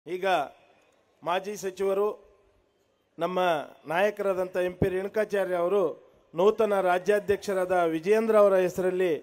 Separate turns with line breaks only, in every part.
ಈಗ ಮಾಜಿ ಸಚಿವರು ನಮ್ಮ ನಾಯಕರಾದಂಥ ಎಂ ಪಿ ರೇಣುಕಾಚಾರ್ಯ ಅವರು ನೂತನ ರಾಜ್ಯಾಧ್ಯಕ್ಷರಾದ ವಿಜಯೇಂದ್ರ ಅವರ ಹೆಸರಲ್ಲಿ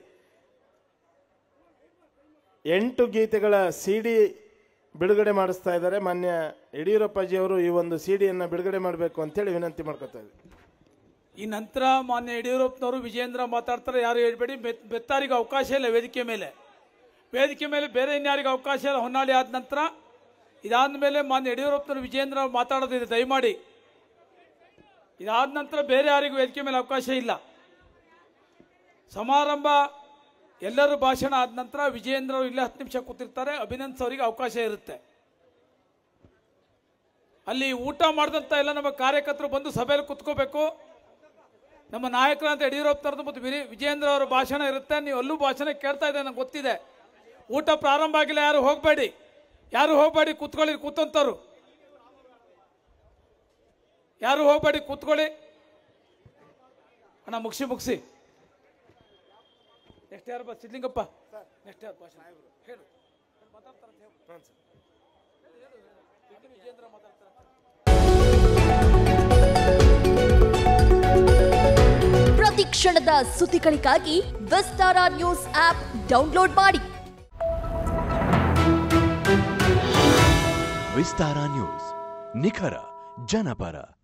ಎಂಟು ಗೀತೆಗಳ ಸಿ ಡಿ ಬಿಡುಗಡೆ ಮಾಡಿಸ್ತಾ ಇದ್ದಾರೆ ಮಾನ್ಯ ಯಡಿಯೂರಪ್ಪಾಜಿಯವರು ಈ ಒಂದು ಸಿ ಡಿಯನ್ನು ಬಿಡುಗಡೆ ಮಾಡಬೇಕು ಅಂತೇಳಿ ವಿನಂತಿ ಮಾಡ್ಕೊತಾ ಇದ್ದೀವಿ
ಈ ನಂತರ ಮಾನ್ಯ ಯಡಿಯೂರಪ್ಪನವರು ವಿಜೇಂದ್ರ ಮಾತಾಡ್ತಾರೆ ಯಾರು ಹೇಳ್ಬೇಡಿ ಬೆತ್- ಬೆತ್ತಾರಿಗೆ ಅವಕಾಶ ಇಲ್ಲ ವೇದಿಕೆ ಮೇಲೆ ವೇದಿಕೆ ಮೇಲೆ ಬೇರೆ ಇನ್ಯಾರಿಗೆ ಅವಕಾಶ ಇಲ್ಲ ಹೊನ್ನಾಳಿ ಆದ ನಂತರ ಇದಾದ ಮೇಲೆ ಮಾನ್ಯ ಯಡಿಯೂರಪ್ಪನವರು ವಿಜೇಂದ್ರ ಅವ್ರು ಮಾತಾಡೋದಿದೆ ದಯಮಾಡಿ ಇದಾದ ನಂತರ ಬೇರೆ ಯಾರಿಗೂ ವೇದಿಕೆ ಮೇಲೆ ಅವಕಾಶ ಇಲ್ಲ ಸಮಾರಂಭ ಎಲ್ಲರೂ ಭಾಷಣ ಆದ ನಂತರ ವಿಜೇಂದ್ರ ಅವರು ಇಲ್ಲೇ ಹತ್ತು ನಿಮಿಷ ಕೂತಿರ್ತಾರೆ ಅಭಿನಂದನ್ ಅವರಿಗೆ ಅವಕಾಶ ಇರುತ್ತೆ ಅಲ್ಲಿ ಊಟ ಮಾಡಿದಂಥ ಎಲ್ಲ ನಮ್ಮ ಕಾರ್ಯಕರ್ತರು ಬಂದು ಸಭೆಯಲ್ಲಿ ಕುತ್ಕೋಬೇಕು ನಮ್ಮ ನಾಯಕರಂತ ಯಡಿಯೂರಪ್ಪನವ್ರದ್ದು ಮತ್ತು ವಿರಿ- ವಿಜೇಂದ್ರ ಅವರ ಭಾಷಣ ಇರುತ್ತೆ ನೀವು ಅಲ್ಲೂ ಭಾಷಣ ಕೇಳ್ತಾ ಇದೆ ನಂಗೆ ಗೊತ್ತಿದೆ ಊಟ ಪ್ರಾರಂಭ ಆಗಿಲ್ಲ ಯಾರು ಹೋಗಬೇಡಿ ಯಾರು ಹೋಗಬೇಡಿ ಕೂತ್ಕೊಳ್ಳಿ ಕೂತಂತವ್ರು ಯಾರು ಹೋಗಬೇಡಿ ಕೂತ್ಕೊಳ್ಳಿ ಅಣ್ಣ ಮುಗಿಸಿ ಮುಗಿಸಿ ನೆಕ್ಸ್ಟ್ ಯಾರು ಬಾ ಸಿದ್ಲಿಂಗಪ್ಪ ನೆಕ್ಸ್ಟ್ ಯಾರು ಭಾಷಣ ಹೇಳು ವಿಜೇಂದ್ರ ಮಾತಾಡ್ತಾರೆ
ಪ್ರತಿ ಕ್ಷಣದ ಸುದ್ದಿಗಳಿಗಾಗಿ ವಿಸ್ತಾರ ನ್ಯೂಸ್ ಆಪ್ ಡೌನ್ಲೋಡ್ ಮಾಡಿ
ವಿಸ್ತಾರ ನ್ಯೂಸ್ ನಿಖರ ಜನಪರ